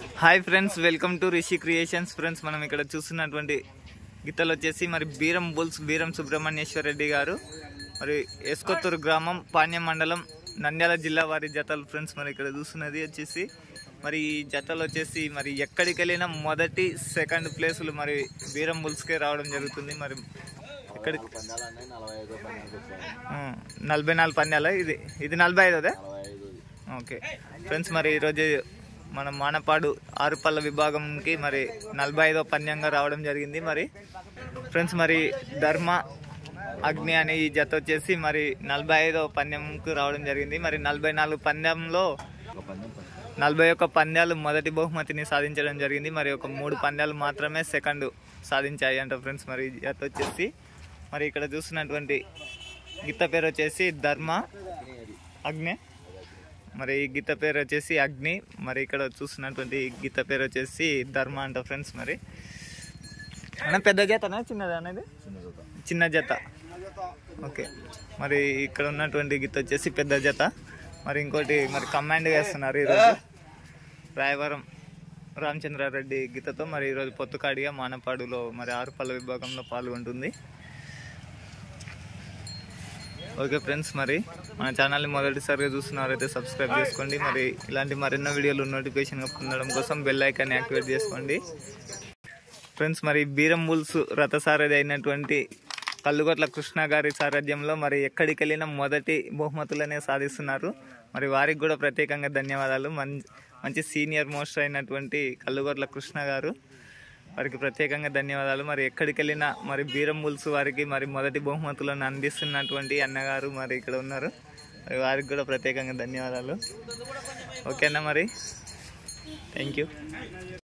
Hi friends welcome to Rishi creations friends మనం ఇక్కడ చూస్తున్నటువంటి గీతలు వచ్చేసి మరి బీరం బుల్స్ బీరం సుబ్రహ్మణ్యేశ్వర రెడ్డి గారు మరి ఎస్కొత్తూరు గ్రామం పాణ్యం మండలం నంద్యాల జిల్లా వారి జతలు ఫ్రెండ్స్ మరి ఇక్కడ చూస్తున్నది వచ్చేసి మరి ఈ జతలు వచ్చేసి మరి ఎక్కడికి వెళ్ళినా మొదటి సెకండ్ ప్లేసులు మరి బీరం బుల్స్కే రావడం జరుగుతుంది మరి ఎక్కడికి పందాలన్నీ నలభై ఐదు పందాలకు వచ్చాయి ఆ, నలభై నాలుగు పందాల ఇది ఇది నలభై ఐదోదే నలభై ఐదు ఓకే ఫ్రెండ్స్ మరి ఈరోజు మన మానపాడు ఆరుపల్ల విభాగంకి మరి నలభై ఐదో పంద్యంగా రావడం జరిగింది మరి ఫ్రెండ్స్ మరి ధర్మ అగ్ని అనే ఈ జత వచ్చేసి మరి నలభై ఐదో పందెంకు రావడం జరిగింది మరి నలభై నాలుగు పందెంలో ఒక పందెం పందెం. నలభై ఒక్క పందాలు మొదటి బహుమతిని సాధించడం జరిగింది మరి ఒక మూడు పందాలు మాత్రమే సెకండ్ సాధించాయి అంట ఫ్రెండ్స్ మరి ఈ జత వచ్చేసి మరి ఇక్కడ చూస్తున్నటువంటి గీత పేరు వచ్చేసి ధర్మ అగ్ని మరి ఈ గీత పేరు వచ్చేసి అగ్ని మరి ఇక్కడ చూస్తున్నటువంటి గీత పేరు వచ్చేసి ధర్మ అంట ఫ్రెండ్స్ మరి అన్న పెద్ద జతనా చిన్నదా అనేది చిన్న జత చిన్న జత ఓకే మరి ఇక్కడ ఉన్నటువంటి గీత వచ్చేసి పెద్ద జత మరి ఇంకోటి మరి కమాండ్ వేస్తున్నారు ఈరోజు రాయవరం రామచంద్రారెడ్డి గీతతో మరి ఈరోజు పొత్తుకాడిగా మానపాడులో మరి ఆరుపల్ల విభాగంలో పాల్గొంటుంది ఓకే ఫ్రెండ్స్ మరి మన ఛానల్ని మొదటిసారిగా చూస్తున్నారైతే సబ్స్క్రైబ్ చేసుకోండి మరి ఇలాంటి మరెన్నో వీడియోలు నోటిఫికేషన్గా పొందడం కోసం బెల్ ఐకాన్ని యాక్టివేట్ చేసుకోండి ఫ్రెండ్స్ మరి బీరం బుల్స్ రథసారథి అయినటువంటి కల్లుగొట్ల కృష్ణ గారి సారథ్యంలో మరి ఎక్కడికి వెళ్ళినా మొదటి బహుమతులనే సాధిస్తున్నారు మరి వారికి కూడా ప్రత్యేకంగా ధన్యవాదాలు మంచి మంచి సీనియర్ మోస్ట్ అయినటువంటి కల్లుగొట్ల కృష్ణ గారు వారికి ప్రత్యేకంగా ధన్యవాదాలు మరి ఎక్కడికి వెళ్ళినా మరి బీరం బుల్స్ వారికి మరి మొదటి బహుమతులను అందిస్తున్నటువంటి అన్నగారు మరి ఇక్కడ ఉన్నారు మరి వారికి కూడా ప్రత్యేకంగా ధన్యవాదాలు ఓకేనా మరి థ్యాంక్ యూ